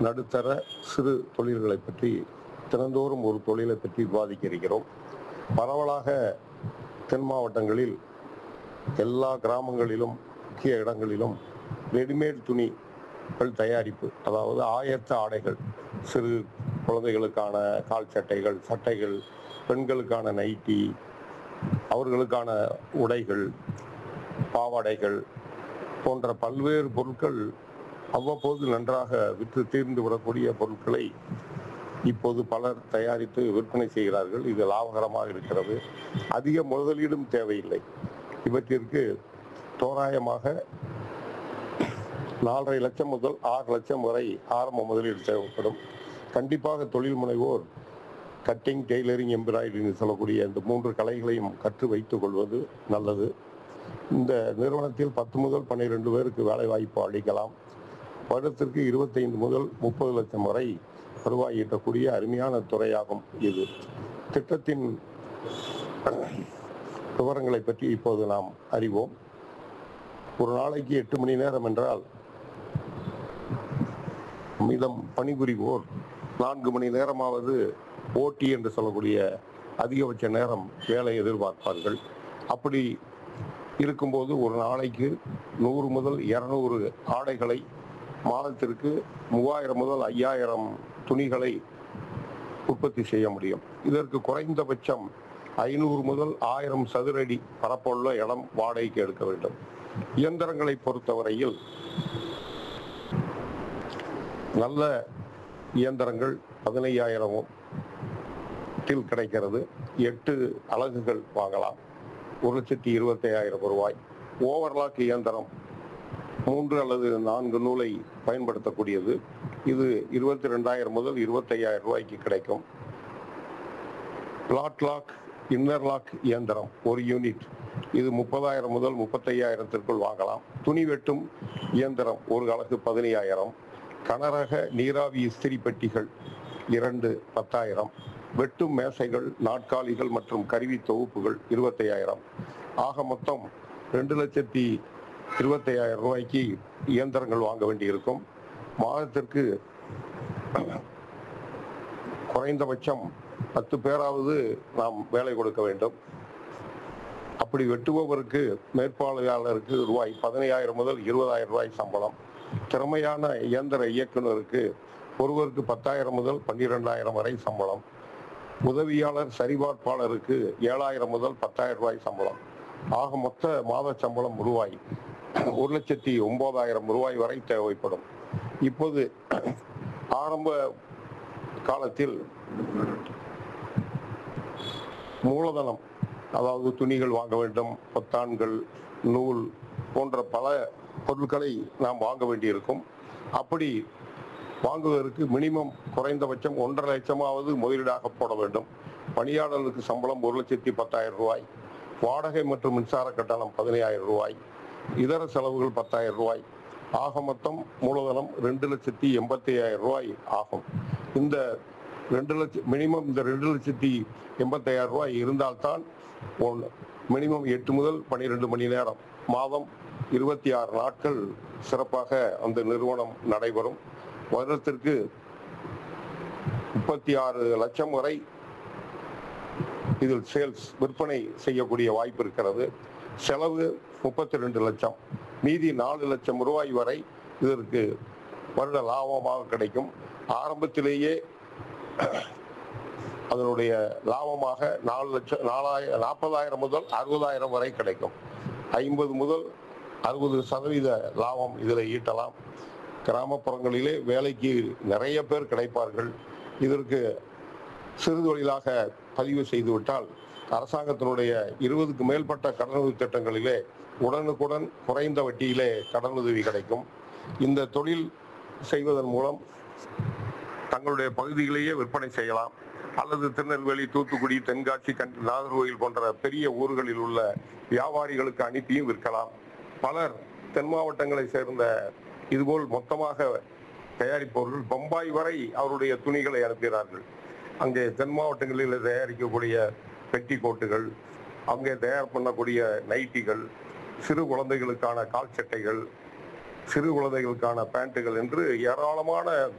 நடுத்தர சிறு தொழில்களை பற்றி தினந்தோறும் ஒரு தொழிலை பற்றி விவாதிக்க இருக்கிறோம் பரவலாக தென் மாவட்டங்களில் எல்லா கிராமங்களிலும் முக்கிய இடங்களிலும் ரெடிமேட் துணிகள் தயாரிப்பு அதாவது ஆயத்த ஆடைகள் சிறு குழந்தைகளுக்கான கால் சட்டைகள் சட்டைகள் பெண்களுக்கான நைட்டி அவர்களுக்கான உடைகள் பாவாடைகள் போன்ற பல்வேறு பொருட்கள் அவ்வப்போது நன்றாக விற்று தீர்ந்து விடக்கூடிய பொருட்களை இப்போது பலர் தயாரித்து விற்பனை செய்கிறார்கள் இது லாபகரமாக இருக்கிறது அதிக முதலீடும் தேவையில்லை இவற்றிற்கு தோராயமாக நாலரை லட்சம் முதல் ஆறு லட்சம் வரை ஆரம்ப முதலீடு தேவைப்படும் கண்டிப்பாக தொழில் முனைவோர் கட்டிங் டெய்லரிங் எம்பிராய்டரிங் சொல்லக்கூடிய இந்த மூன்று கலைகளையும் கற்று வைத்துக் கொள்வது நல்லது இந்த நிறுவனத்தில் பத்து முதல் பன்னிரெண்டு பேருக்கு வேலை வாய்ப்பு அளிக்கலாம் வருடத்திற்கு இருபத்தைந்து முதல் முப்பது லட்சம் வரை வருவாய் ஈட்டக்கூடிய அருமையான துறையாகும் இது திட்டத்தின் விவரங்களை பற்றி இப்போது நாம் அறிவோம் ஒரு நாளைக்கு எட்டு மணி நேரம் என்றால் மீதம் பணிபுரிவோர் நான்கு மணி நேரமாவது ஓட்டி என்று சொல்லக்கூடிய அதிகபட்ச நேரம் வேலை எதிர்பார்ப்பார்கள் அப்படி இருக்கும்போது ஒரு நாளைக்கு நூறு முதல் இருநூறு ஆடைகளை மாதத்திற்கு மூவாயிரம் முதல் ஐயாயிரம் துணிகளை உற்பத்தி செய்ய முடியும் இதற்கு குறைந்தபட்சம் ஐநூறு முதல் ஆயிரம் சதுரடி பரப்புள்ள இடம் வாடகைக்கு எடுக்க வேண்டும் இயந்திரங்களை பொறுத்தவரையில் நல்ல இயந்திரங்கள் பதினையாயிரம் கிடைக்கிறது எட்டு அலகுகள் வாங்கலாம் ஒரு லட்சத்தி இருபத்தி ஐயாயிரம் ரூபாய் ஓவர்லாக் இயந்திரம் மூன்று அல்லது நான்கு நூலை பயன்படுத்தக்கூடியது இது இருபத்தி ரெண்டாயிரம் முதல் இருபத்தையாயிரம் ரூபாய்க்கு கிடைக்கும் பிளாட் லாக் இன்னர் லாக் இயந்திரம் ஒரு யூனிட் இது முப்பதாயிரம் முதல் முப்பத்தையாயிரத்திற்குள் வாங்கலாம் துணி வெட்டும் இயந்திரம் ஒரு அலகு பதினையாயிரம் கனரக நீராவி இஸ்திரி பெட்டிகள் இரண்டு பத்தாயிரம் வெட்டும் மேசைகள் நாட்காலிகள் மற்றும் கருவி தொகுப்புகள் இருபத்தையாயிரம் ஆக மொத்தம் ரெண்டு லட்சத்தி இருபத்தையாயிரம் ரூபாய்க்கு இயந்திரங்கள் வாங்க வேண்டியிருக்கும் மாதத்திற்கு குறைந்தபட்சம் பத்து பேராவது நாம் வேலை கொடுக்க வேண்டும் அப்படி வெட்டுபவருக்கு மேற்பார்வையாளருக்கு ரூபாய் பதினையாயிரம் முதல் இருபதாயிரம் ரூபாய் சம்பளம் திறமையான இயந்திர இயக்குனருக்கு ஒருவருக்கு பத்தாயிரம் முதல் பன்னிரெண்டாயிரம் வரை சம்பளம் உதவியாளர் சரிபார்ப்பாளருக்கு ஏழாயிரம் முதல் பத்தாயிரம் ரூபாய் சம்பளம் ஆக மொத்த மாத சம்பளம் ரூபாய் ஒரு லட்சத்தி ஒன்பதாயிரம் ரூபாய் வரை தேவைப்படும் இப்போது ஆரம்ப காலத்தில் மூலதனம் அதாவது துணிகள் வாங்க வேண்டும் பொத்தான்கள் நூல் போன்ற பல பொருட்களை நாம் வாங்க வேண்டியிருக்கும் அப்படி வாங்குவதற்கு மினிமம் குறைந்தபட்சம் ஒன்றரை லட்சமாவது முதலீடாக போட வேண்டும் பணியாளர்களுக்கு சம்பளம் ஒரு லட்சத்தி பத்தாயிரம் ரூபாய் வாடகை மற்றும் மின்சார கட்டணம் பதினையாயிரம் ரூபாய் இதர செலவுகள் பத்தாயிரம் ரூபாய் ஆக மொத்தம் மூலதனம் ரெண்டு லட்சத்தி எண்பத்தி ஐயாயிரம் ரூபாய் ஆகும் இந்த ரெண்டு லட்சம் மினிமம் இந்த ரெண்டு லட்சத்தி எண்பத்தையாயிரம் ரூபாய் இருந்தால்தான் ஒன்று மினிமம் எட்டு முதல் பன்னிரெண்டு மணி நேரம் மாதம் இருபத்தி ஆறு நாட்கள் சிறப்பாக அந்த நிறுவனம் நடைபெறும் வருடத்திற்கு முப்பத்தி ஆறு லட்சம் வரை இதில் சேல்ஸ் விற்பனை செய்யக்கூடிய வாய்ப்பு இருக்கிறது செலவு முப்பத்தி ரெண்டு லட்சம் மீதி நாலு லட்சம் ரூபாய் வரை இதற்கு வருட லாபமாக கிடைக்கும் ஆரம்பத்திலேயே அதனுடைய லாபமாக நாலு லட்சம் நாலாயிரம் நாற்பதாயிரம் முதல் அறுபதாயிரம் வரை கிடைக்கும் ஐம்பது முதல் அறுபது சதவீத லாபம் இதில் ஈட்டலாம் கிராமப்புறங்களிலே வேலைக்கு நிறைய பேர் கிடைப்பார்கள் இதற்கு சிறு தொழிலாக பதிவு செய்துவிட்டால் அரசாங்கத்தினுடைய இருபதுக்கு மேற்பட்ட கடனுதவி திட்டங்களிலே உடனுக்குடன் குறைந்த வட்டியிலே கடனுதவி கிடைக்கும் இந்த தொழில் செய்வதன் மூலம் தங்களுடைய பகுதியிலேயே விற்பனை செய்யலாம் அல்லது திருநெல்வேலி தூத்துக்குடி தென்காசி கண் நாகர்கோவில் போன்ற பெரிய ஊர்களில் உள்ள வியாபாரிகளுக்கு அனுப்பியும் விற்கலாம் பலர் தென் மாவட்டங்களை சேர்ந்த இதுபோல் மொத்தமாக தயாரிப்பவர்கள் பம்பாய் வரை அவருடைய துணிகளை அனுப்புகிறார்கள் அங்கே தென் மாவட்டங்களில் தயாரிக்கக்கூடிய பெட்டி கோட்டுகள் அங்கே தயார் பண்ணக்கூடிய நைட்டிகள் சிறு குழந்தைகளுக்கான கால் சட்டைகள் சிறு குழந்தைகளுக்கான பேண்ட்டுகள் என்று ஏராளமான